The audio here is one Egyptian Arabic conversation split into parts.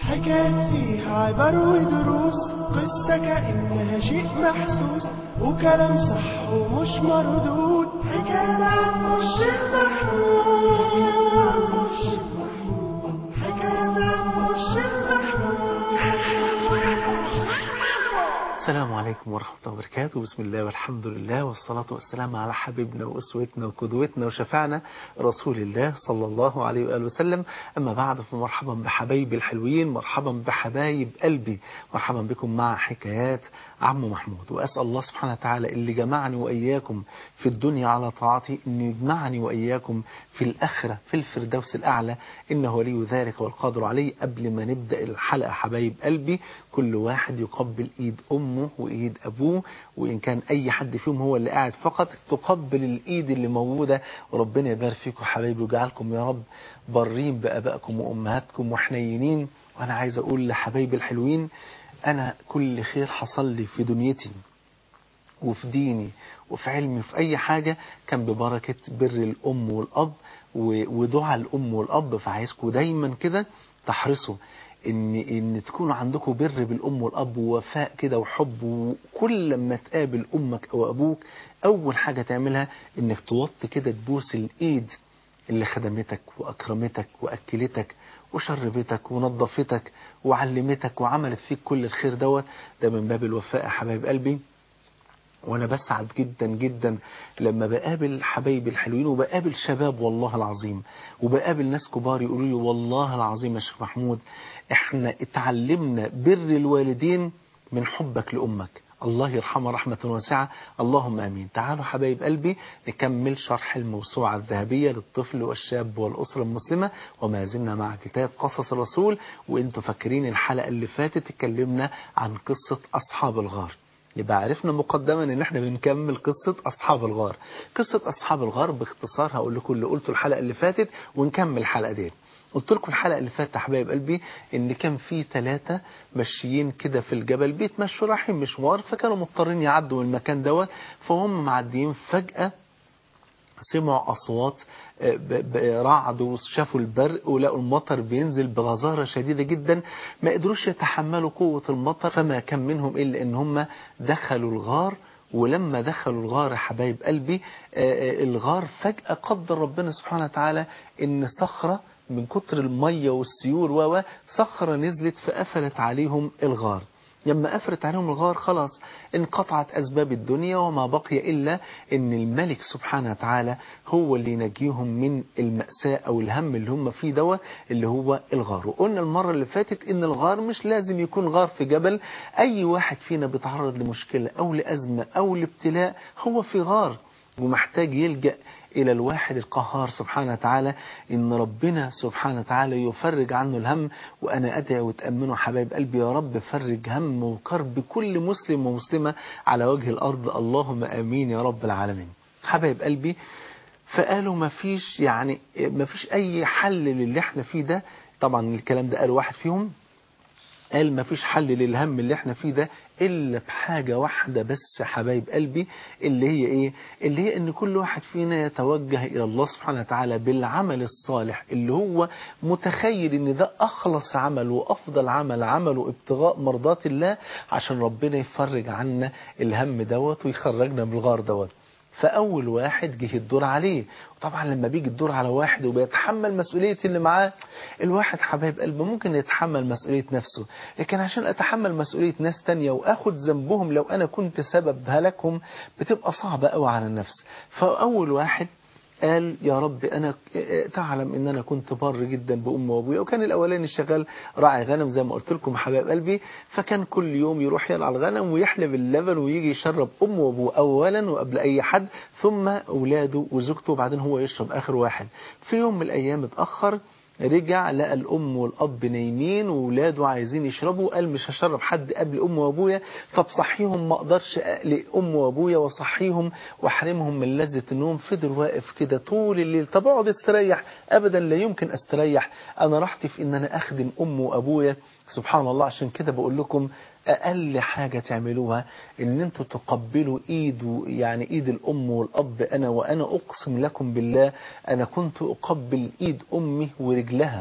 حكايات فيها عبر ودروس قصة كأنها شيء محسوس وكلام صح ومش مردود حكاية عن الشيخ محمود حكاية عن الشيخ محمود السلام عليكم ورحمة الله وبركاته بسم الله والحمد لله والصلاة والسلام على حبيبنا وأسوتنا وقدوتنا وشفعنا رسول الله صلى الله عليه وآله وسلم أما بعد فمرحبا بحبايبي الحلوين مرحبا بحبايب قلبي مرحبا بكم مع حكايات عم محمود وأسأل الله سبحانه وتعالى اللي جمعني وإياكم في الدنيا على طاعته أن يجمعني وإياكم في الآخرة في الفردوس الأعلى إنه ولي ذلك والقادر عليه قبل ما نبدأ الحلقة حبايب قلبي كل واحد يقبل إيد أمه وإيد أبوه وإن كان أي حد فيهم هو اللي قاعد فقط تقبل الإيد اللي موجودة وربنا يبارك فيكم حبايبي ويجعلكم يا رب برين بآبائكم وأمهاتكم وحنينين وأنا عايز أقول لحبايبي الحلوين أنا كل خير حصل لي في دنيتي وفي ديني وفي علمي وفي أي حاجة كان ببركة بر الأم والأب ودعاء الأم والأب فعايزكم دايما كده تحرصوا ان ان تكونوا عندكم بر بالام والاب ووفاء كده وحب وكل لما تقابل امك او ابوك اول حاجه تعملها انك توطي كده تبوس الايد اللي خدمتك واكرمتك واكلتك وشربتك ونظفتك وعلمتك وعملت فيك كل الخير دوت ده من باب الوفاء يا حبايب قلبي وانا بسعد جدا جدا لما بقابل حبايبي الحلوين وبقابل شباب والله العظيم وبقابل ناس كبار يقولوا لي والله العظيم يا شيخ محمود احنا اتعلمنا بر الوالدين من حبك لامك الله يرحمها رحمة واسعة اللهم امين تعالوا حبايب قلبي نكمل شرح الموسوعة الذهبية للطفل والشاب والأسرة المسلمة وما زلنا مع كتاب قصص الرسول وانتوا فاكرين الحلقة اللي فاتت اتكلمنا عن قصة أصحاب الغار يبقى عرفنا مقدما ان احنا بنكمل قصة اصحاب الغار قصة اصحاب الغار باختصار هقول لكم اللي قلته الحلقة اللي فاتت ونكمل الحلقة دي قلت لكم الحلقة اللي فاتت يا حبايب قلبي ان كان في ثلاثة ماشيين كده في الجبل بيتمشوا رايحين مشوار فكانوا مضطرين يعدوا من المكان دوت فهم معديين فجأة سمعوا أصوات رعد وشافوا البرق ولقوا المطر بينزل بغزارة شديدة جدا ما قدروش يتحملوا قوة المطر فما كان منهم إلا إن هم دخلوا الغار ولما دخلوا الغار حبايب قلبي الغار فجأة قدر ربنا سبحانه وتعالى إن صخرة من كتر المية والسيول و صخرة نزلت فقفلت عليهم الغار لما أفرت عليهم الغار خلاص انقطعت أسباب الدنيا وما بقي إلا أن الملك سبحانه وتعالى هو اللي ينجيهم من المأساة أو الهم اللي هم فيه دوا اللي هو الغار وقلنا المرة اللي فاتت أن الغار مش لازم يكون غار في جبل أي واحد فينا بيتعرض لمشكلة أو لأزمة أو لابتلاء هو في غار ومحتاج يلجأ إلى الواحد القهار سبحانه وتعالى إن ربنا سبحانه وتعالى يفرج عنه الهم وأنا أدعي وتأمنوا حبايب قلبي يا رب فرج هم وكرب كل مسلم ومسلمة على وجه الأرض اللهم آمين يا رب العالمين حبايب قلبي فقالوا ما فيش يعني ما فيش أي حل للي احنا فيه ده طبعا الكلام ده قال واحد فيهم قال ما فيش حل للهم اللي احنا فيه ده إلا بحاجة واحدة بس حبايب قلبي اللي هي إيه اللي هي إن كل واحد فينا يتوجه إلى الله سبحانه وتعالى بالعمل الصالح اللي هو متخيل إن ده أخلص عمل وأفضل عمل عمله ابتغاء مرضات الله عشان ربنا يفرج عنا الهم دوت ويخرجنا من الغار دوت فأول واحد جه الدور عليه وطبعا لما بيجي الدور على واحد وبيتحمل مسؤولية اللي معاه الواحد حبايب قلبه ممكن يتحمل مسؤولية نفسه لكن عشان أتحمل مسؤولية ناس تانية وأخد ذنبهم لو أنا كنت سبب هلكهم بتبقى صعبة قوي على النفس فأول واحد قال يا رب أنا تعلم إن أنا كنت بار جدا بأم وأبويا وكان الأولاني شغال راعي غنم زي ما قلت لكم حبايب قلبي فكان كل يوم يروح يرعى الغنم ويحلب اللبن ويجي يشرب أم وأبوه أولا وقبل أي حد ثم أولاده وزوجته وبعدين هو يشرب آخر واحد في يوم من الأيام اتأخر رجع لقى الأم والأب نايمين وولاده عايزين يشربوا قال مش هشرب حد قبل أم وأبويا طب صحيهم ما أقدرش أقلق أم وأبويا وصحيهم وأحرمهم من لذة النوم فضل واقف كده طول الليل طب اقعد استريح أبدا لا يمكن استريح أنا راحتي في إن أنا أخدم أم وأبويا سبحان الله عشان كده بقول لكم أقل حاجة تعملوها إن أنتوا تقبلوا إيد يعني إيد الأم والأب أنا وأنا أقسم لكم بالله أنا كنت أقبل إيد أمي ورجلها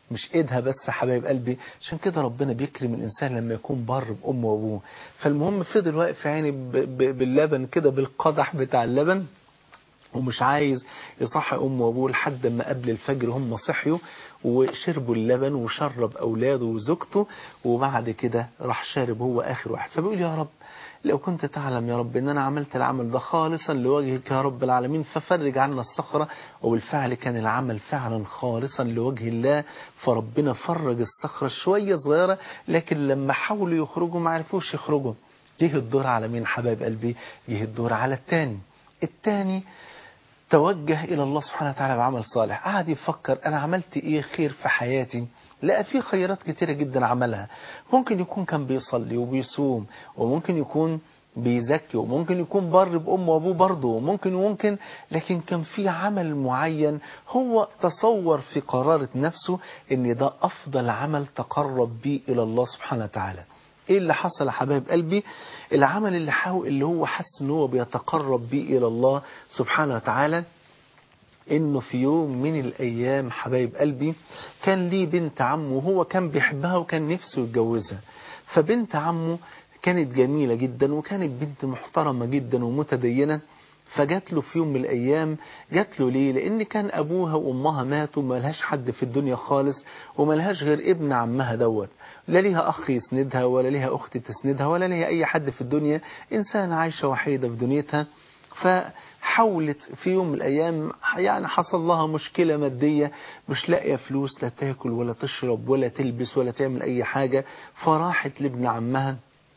مش ايدها بس يا حبايب قلبي عشان كده ربنا بيكرم الانسان لما يكون بر بامه وابوه فالمهم فضل واقف في عيني ب- ب- باللبن كده بالقدح بتاع اللبن ومش عايز يصحي امه وابوه لحد ما قبل الفجر هم صحيوا وشربوا اللبن وشرب اولاده وزوجته وبعد كده راح شارب هو اخر واحد فبيقول يا رب لو كنت تعلم يا رب ان انا عملت العمل ده خالصا لوجهك يا رب العالمين ففرج عنا الصخرة وبالفعل كان العمل فعلا خالصا لوجه الله فربنا فرج الصخرة شوية صغيرة لكن لما حاولوا يخرجوا ما عرفوش يخرجوا جه الدور على مين حبايب قلبي جه الدور على التاني التاني توجه إلى الله سبحانه وتعالى بعمل صالح قعد يفكر أنا عملت إيه خير في حياتي لقى في خيرات كتيرة جدا عملها ممكن يكون كان بيصلي وبيصوم وممكن يكون بيزكي وممكن يكون بر بأمه وأبوه برضه وممكن وممكن لكن كان في عمل معين هو تصور في قرارة نفسه إن ده أفضل عمل تقرب بيه إلى الله سبحانه وتعالى ايه اللي حصل يا حبايب قلبي العمل اللي حاول اللي هو حس ان هو بيتقرب بيه الى الله سبحانه وتعالى انه في يوم من الايام حبايب قلبي كان ليه بنت عمه وهو كان بيحبها وكان نفسه يتجوزها فبنت عمه كانت جميلة جدا وكانت بنت محترمة جدا ومتدينة فجات له في يوم من الأيام جات له ليه لأن كان أبوها وأمها ماتوا وملهاش حد في الدنيا خالص وملهاش غير ابن عمها دوت لا ليها أخ يسندها ولا ليها أخت تسندها ولا ليها أي حد في الدنيا إنسانة عايشة وحيدة في دنيتها فحاولت في يوم من الأيام يعني حصل لها مشكلة مادية مش لاقية فلوس لا تاكل ولا تشرب ولا تلبس ولا تعمل أي حاجة فراحت لابن عمها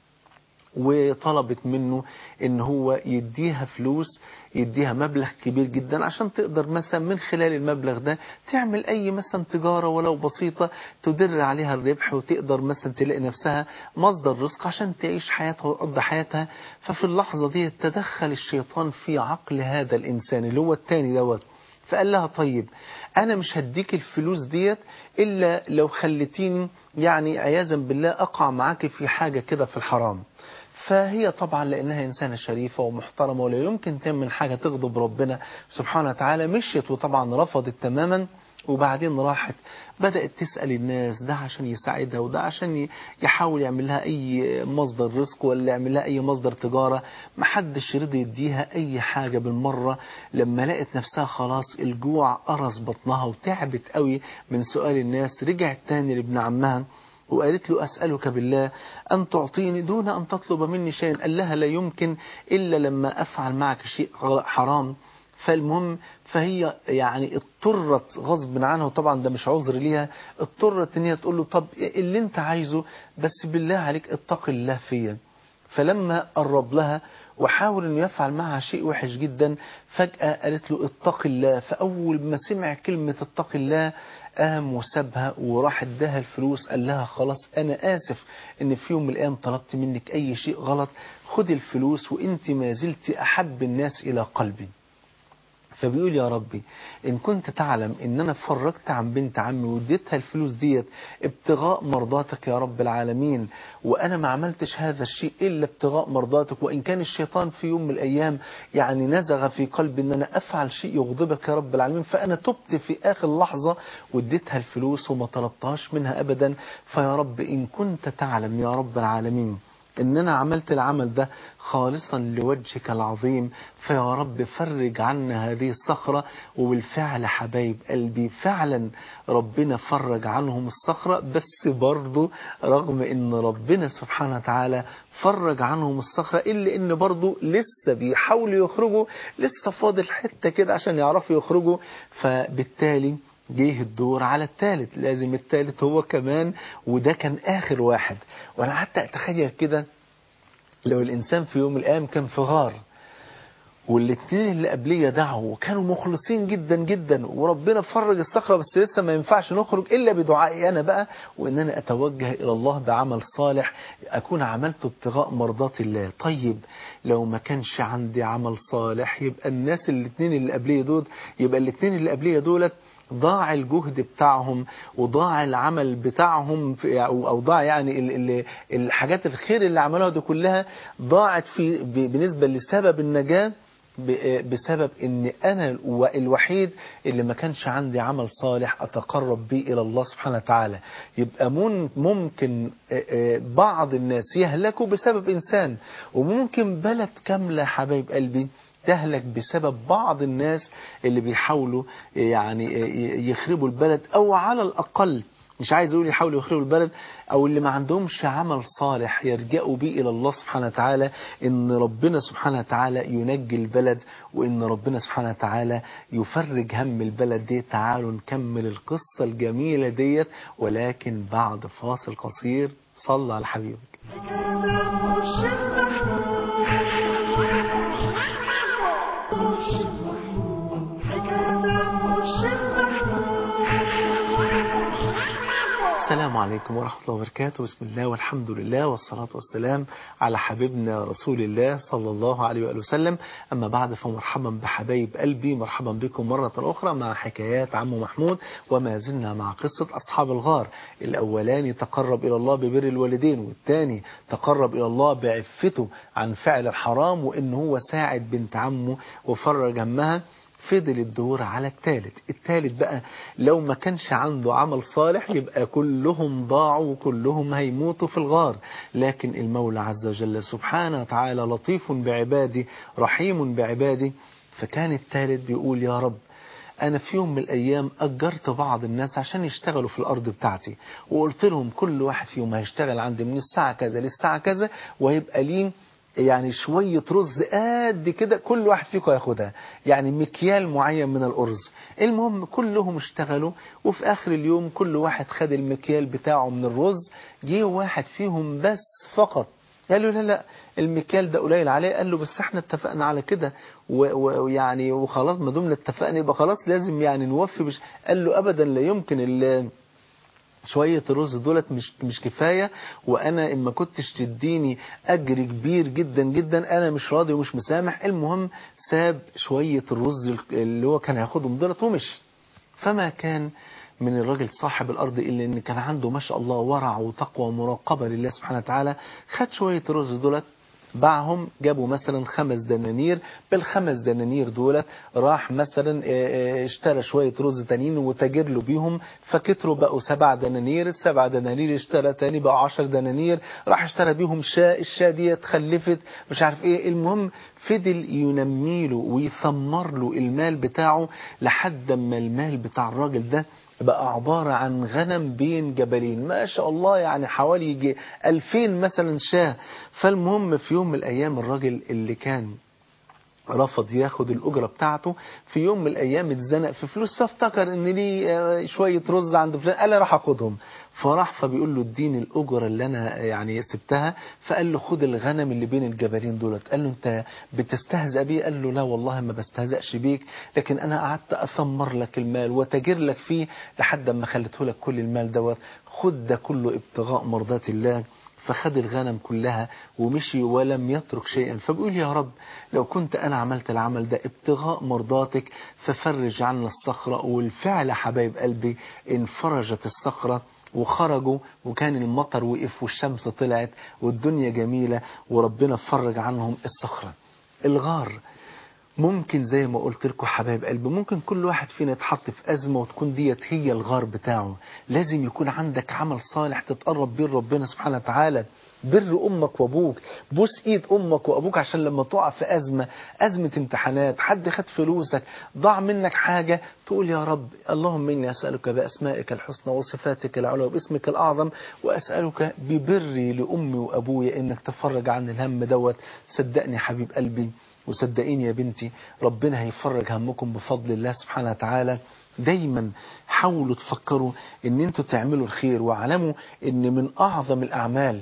وطلبت منه ان هو يديها فلوس يديها مبلغ كبير جدا عشان تقدر مثلا من خلال المبلغ ده تعمل اي مثلا تجارة ولو بسيطة تدر عليها الربح وتقدر مثلا تلاقي نفسها مصدر رزق عشان تعيش حياتها وتقضي حياتها ففي اللحظة دي تدخل الشيطان في عقل هذا الانسان اللي هو التاني دوت فقال لها طيب انا مش هديك الفلوس ديت الا لو خلتيني يعني عياذا بالله اقع معاك في حاجة كده في الحرام فهي طبعا لأنها إنسانة شريفة ومحترمة ولا يمكن تعمل حاجة تغضب ربنا سبحانه وتعالى مشيت وطبعا رفضت تماما وبعدين راحت بدأت تسأل الناس ده عشان يساعدها وده عشان يحاول يعمل لها أي مصدر رزق ولا يعمل لها أي مصدر تجارة محدش رضي يديها أي حاجة بالمرة لما لقت نفسها خلاص الجوع قرص بطنها وتعبت قوي من سؤال الناس رجعت تاني لابن عمها وقالت له أسألك بالله أن تعطيني دون أن تطلب مني شيئا قال لها لا يمكن إلا لما أفعل معك شيء حرام فالمهم فهي يعني اضطرت غصب عنها وطبعا ده مش عذر ليها اضطرت ان هي تقول له طب اللي انت عايزه بس بالله عليك اتق الله فيا فلما قرب لها وحاول انه يفعل معها شيء وحش جدا فجأة قالت له اتق الله فأول ما سمع كلمة اتق الله قام وسابها وراح اداها الفلوس قال لها خلاص انا اسف ان في يوم من الايام طلبت منك اي شيء غلط خدي الفلوس وانت ما زلت احب الناس الى قلبي فبيقول يا ربي إن كنت تعلم إن أنا فرجت عن بنت عمي واديتها الفلوس ديت ابتغاء مرضاتك يا رب العالمين وأنا ما عملتش هذا الشيء إلا ابتغاء مرضاتك وإن كان الشيطان في يوم من الأيام يعني نزغ في قلبي إن أنا أفعل شيء يغضبك يا رب العالمين فأنا تبت في آخر لحظة واديتها الفلوس وما طلبتهاش منها أبدا فيا رب إن كنت تعلم يا رب العالمين ان انا عملت العمل ده خالصا لوجهك العظيم فيا رب فرج عنا هذه الصخرة وبالفعل حبايب قلبي فعلا ربنا فرج عنهم الصخرة بس برضو رغم ان ربنا سبحانه وتعالى فرج عنهم الصخرة الا ان برضو لسه بيحاولوا يخرجوا لسه فاضل حتة كده عشان يعرفوا يخرجوا فبالتالي جه الدور على الثالث لازم الثالث هو كمان وده كان آخر واحد وأنا قعدت أتخيل كده لو الإنسان في يوم من الأيام كان في غار والاثنين اللي قبليه دعوا وكانوا مخلصين جدا جدا وربنا فرج الصخرة بس لسه ما ينفعش نخرج إلا بدعائي أنا بقى وإن أنا أتوجه إلى الله بعمل صالح أكون عملته ابتغاء مرضات الله طيب لو ما كانش عندي عمل صالح يبقى الناس الاثنين اللي قبليه دول يبقى الاثنين اللي قبليه دولت ضاع الجهد بتاعهم وضاع العمل بتاعهم في او ضاع يعني ال ال الحاجات الخير اللي عملوها دي كلها ضاعت في بالنسبه لسبب النجاه ب- بسبب ان انا الو- الوحيد اللي ما كانش عندي عمل صالح اتقرب به الى الله سبحانه وتعالى يبقى من- ممكن آه، آه، بعض الناس يهلكوا بسبب انسان وممكن بلد كامله حبايب قلبي تهلك بسبب بعض الناس اللي بيحاولوا يعني يخربوا البلد او على الاقل مش عايز اقول يحاولوا يخربوا البلد او اللي ما عندهمش عمل صالح يرجعوا بيه الى الله سبحانه وتعالى ان ربنا سبحانه وتعالى ينجي البلد وان ربنا سبحانه وتعالى يفرج هم البلد دي تعالوا نكمل القصة الجميلة ديت ولكن بعد فاصل قصير صلى على حبيبك السلام عليكم ورحمة الله وبركاته بسم الله والحمد لله والصلاة والسلام على حبيبنا رسول الله صلى الله عليه وآله وسلم أما بعد فمرحبا بحبايب قلبي مرحبا بكم مرة أخرى مع حكايات عم محمود وما زلنا مع قصة أصحاب الغار الأولاني تقرب إلى الله ببر الوالدين والثاني تقرب إلى الله بعفته عن فعل الحرام وإن هو ساعد بنت عمه وفرج همها فضل الدور على الثالث الثالث بقى لو ما كانش عنده عمل صالح يبقى كلهم ضاعوا وكلهم هيموتوا في الغار لكن المولى عز وجل سبحانه وتعالى لطيف بعباده رحيم بعباده فكان الثالث بيقول يا رب أنا في يوم من الأيام أجرت بعض الناس عشان يشتغلوا في الأرض بتاعتي وقلت لهم كل واحد فيهم هيشتغل عندي من الساعة كذا للساعة كذا وهيبقى ليه يعني شوية رز قد كده كل واحد فيكم هياخدها يعني مكيال معين من الأرز المهم كلهم اشتغلوا وفي آخر اليوم كل واحد خد المكيال بتاعه من الرز جه واحد فيهم بس فقط قال له لا لا المكيال ده قليل عليه قال له بس احنا اتفقنا على كده و- ويعني وخلاص ما دمنا اتفقنا يبقى خلاص لازم يعني نوفي بش قال له ابدا لا يمكن ال- شوية الرز دولت مش مش كفاية وأنا إما كنتش تديني أجر كبير جدا جدا أنا مش راضي ومش مسامح المهم ساب شوية الرز اللي هو كان هياخدهم دولت ومشي فما كان من الراجل صاحب الأرض إلا إن كان عنده ما شاء الله ورع وتقوى ومراقبة لله سبحانه وتعالى خد شوية الرز دولت باعهم جابوا مثلا خمس دنانير بالخمس دنانير دولت راح مثلا آه، آه، اشترى شوية رز تانيين وتاجر له بيهم فكتروا بقوا سبع دنانير السبع دنانير اشترى تاني بقوا عشر دنانير راح اشترى بيهم شاة الشاة ديت خلفت مش عارف ايه المهم فضل ينمي له ويثمر له المال بتاعه لحد ما المال بتاع الراجل ده بقى عبارة عن غنم بين جبلين ما شاء الله يعني حوالي يجي ألفين مثلا شاه فالمهم في يوم من الأيام الراجل اللي كان رفض ياخد الأجرة بتاعته في يوم من الأيام اتزنق في فلوس فافتكر إن ليه آه، شوية رز عند فلان قال راح أخدهم فراح فبيقول له اديني الأجرة اللي أنا يعني سبتها فقال له خد الغنم اللي بين الجبلين دولت قال له أنت بتستهزأ بيه قال له لا والله ما بستهزأش بيك لكن أنا قعدت أثمر لك المال وتجر لك فيه لحد ما خليته لك كل المال دوت خد ده كله ابتغاء مرضات الله فخد الغنم كلها ومشي ولم يترك شيئا فبيقول يا رب لو كنت أنا عملت العمل ده ابتغاء مرضاتك ففرج عنا الصخرة والفعل حبايب قلبي انفرجت الصخرة وخرجوا وكان المطر وقف والشمس طلعت والدنيا جميلة وربنا فرج عنهم الصخرة الغار ممكن زي ما قلت لكم حبايب قلبي ممكن كل واحد فينا يتحط في أزمة وتكون ديت هي الغار بتاعه لازم يكون عندك عمل صالح تتقرب بيه ربنا سبحانه وتعالى بر أمك وأبوك بوس إيد أمك وأبوك عشان لما تقع في أزمة أزمة امتحانات حد خد فلوسك ضاع منك حاجة تقول يا رب اللهم إني أسألك بأسمائك الحسنى وصفاتك العلى وباسمك الأعظم وأسألك ببري لأمي وأبويا إنك تفرج عن الهم دوت صدقني يا حبيب قلبي وصدقيني يا بنتي ربنا هيفرج همكم بفضل الله سبحانه وتعالى دايما حاولوا تفكروا ان انتوا تعملوا الخير واعلموا ان من اعظم الاعمال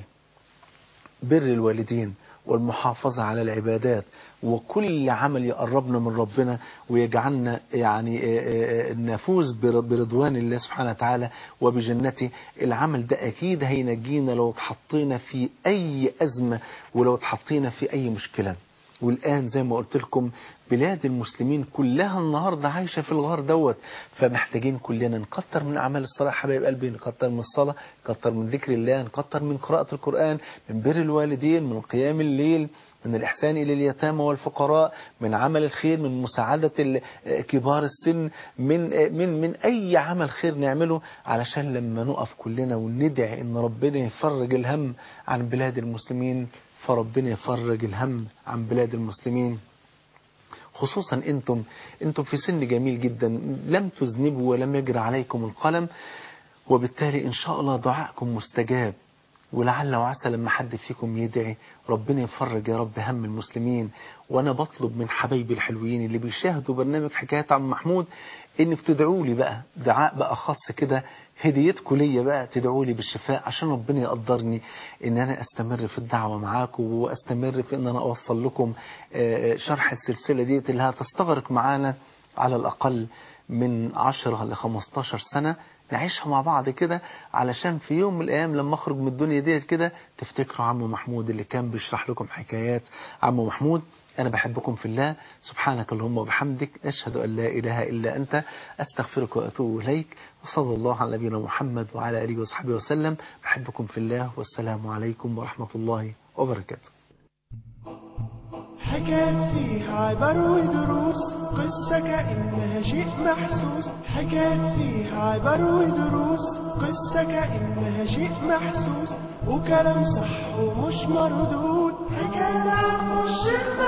بر الوالدين والمحافظة على العبادات وكل عمل يقربنا من ربنا ويجعلنا يعني آه، آه، نفوز بر- برضوان الله سبحانه وتعالى وبجنته العمل ده أكيد هينجينا لو اتحطينا في أي أزمة ولو اتحطينا في أي مشكلة والآن زي ما قلت لكم بلاد المسلمين كلها النهاردة عايشة في الغار دوت فمحتاجين كلنا نكتر من أعمال الصلاة حبايب قلبي نكتر من الصلاة نكتر من ذكر الله نكتر من قراءة القرآن من بر الوالدين من قيام الليل من الإحسان إلى اليتامى والفقراء من عمل الخير من مساعدة ال- كبار السن من من من أي عمل خير نعمله علشان لما نقف كلنا وندعي إن ربنا يفرج الهم عن بلاد المسلمين فربنا يفرج الهم عن بلاد المسلمين خصوصا انتم انتم في سن جميل جدا لم تذنبوا ولم يجري عليكم القلم وبالتالي ان شاء الله دعائكم مستجاب ولعل وعسى لما حد فيكم يدعي ربنا يفرج يا رب هم المسلمين وانا بطلب من حبايبي الحلوين اللي بيشاهدوا برنامج حكاية عم محمود انك تدعوا لي بقى دعاء بقى خاص كده هديتكم ليا بقى تدعوا لي بالشفاء عشان ربنا يقدرني ان انا استمر في الدعوة معاكم واستمر في ان انا اوصل لكم آه، شرح السلسلة ديت اللي هتستغرق معانا على الاقل من 10 ل 15 سنة نعيشها مع بعض كده علشان في يوم من الايام لما اخرج من الدنيا ديت كده تفتكروا عمو محمود اللي كان بيشرح لكم حكايات عمو محمود انا بحبكم في الله سبحانك اللهم وبحمدك اشهد ان لا اله الا انت استغفرك واتوب اليك وصلى الله على نبينا محمد وعلى اله وصحبه وسلم بحبكم في الله والسلام عليكم ورحمه الله وبركاته حكايات فيها عبر ودروس قصة كأنها شيء محسوس حكايات فيها عبر ودروس قصة كأنها شيء محسوس وكلام صح ومش مردود حكاية عن الشيء